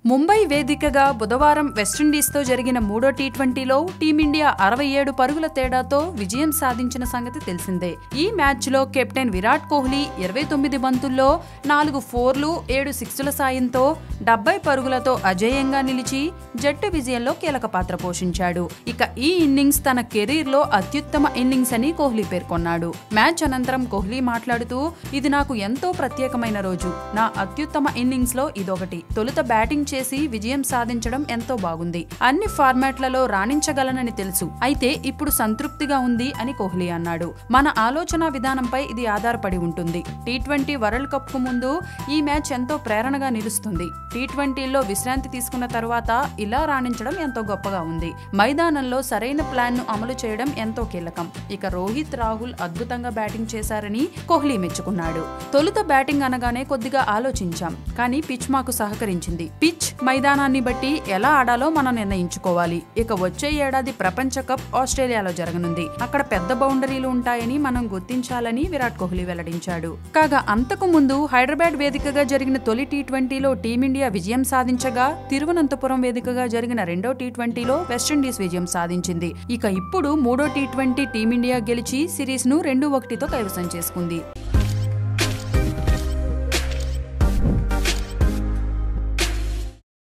ముంబై వేదికగా బుధవారం వెస్టిండీస్తో జరిగిన మూడో టీ ట్వంటీలో టీమిండియా అరవై ఏడు పరుగుల తేడాతో విజయం సాధించిన సంగతి తెలిసిందే ఈ మ్యాచ్లో కెప్టెన్ విరాట్ కోహ్లీ ఇరవై తొమ్మిది బంతుల్లో నాలుగు ఫోర్లు ఏడు సిక్స్ల సాయంతో డెబ్బై పరుగులతో అజేయంగా నిలిచి జట్టు విజయంలో కీలక పాత్ర పోషించాడు ఇక ఈ ఇన్నింగ్స్ తన కెరీర్లో అత్యుత్తమ ఇన్నింగ్స్ అని కోహ్లీ పేర్కొన్నాడు మ్యాచ్ అనంతరం కోహ్లీ మాట్లాడుతూ ఇది నాకు ఎంతో ప్రత్యేకమైన రోజు నా అత్యుత్తమ ఇన్నింగ్స్ లో ఇదొకటి తొలుత బ్యాటింగ్ చేసి విజయం సాధించడం ఎంతో బాగుంది అన్ని ఫార్మాట్లలో రాణించగలనని తెలుసు అయితే ఇప్పుడు సంతృప్తిగా ఉంది అని కోహ్లీ అన్నాడు మన ఆలోచన విధానంపై ఇది ఆధారపడి ఉంటుంది టీ ట్వంటీ వరల్డ్ కప్ కు ముందు ఈ మ్యాచ్ ఎంతో ప్రేరణగా నిలుస్తుంది టీ ట్వంటీలో విశ్రాంతి తీసుకున్న తర్వాత ఇలా రాణించడం ఎంతో గొప్పగా ఉంది మైదానంలో సరైన ప్లాన్ ను అమలు చేయడం ఎంతో కీలకం ఇక రోహిత్ రాహుల్ అద్భుతంగా బ్యాటింగ్ చేశారని కోహ్లీ మెచ్చుకున్నాడు తొలుత బ్యాటింగ్ అనగానే కొద్దిగా ఆలోచించాం కానీ పిచ్ మాకు సహకరించింది పిచ్ మైదానాన్ని బట్టి ఎలా ఆడాలో మనం నిర్ణయించుకోవాలి ఇక వచ్చే ఏడాది ప్రపంచ కప్ ఆస్ట్రేలియాలో జరగనుంది అక్కడ పెద్ద బౌండరీలు ఉంటాయని మనం గుర్తించాలని విరాట్ కోహ్లీ వెల్లడించాడు కాగా అంతకు ముందు హైదరాబాద్ వేదికగా జరిగిన తొలి టీ ట్వంటీలో టీమిండియా విజయం సాధించగా తిరువనంతపురం వేదికగా జరిగిన రెండో టీ ట్వంటీలో వెస్టిండీస్ విజయం సాధించింది ఇక ఇప్పుడు మూడో టీ ట్వంటీ టీమిండియా గెలిచి సిరీస్ ను రెండు ఒకటితో కైవసం చేసుకుంది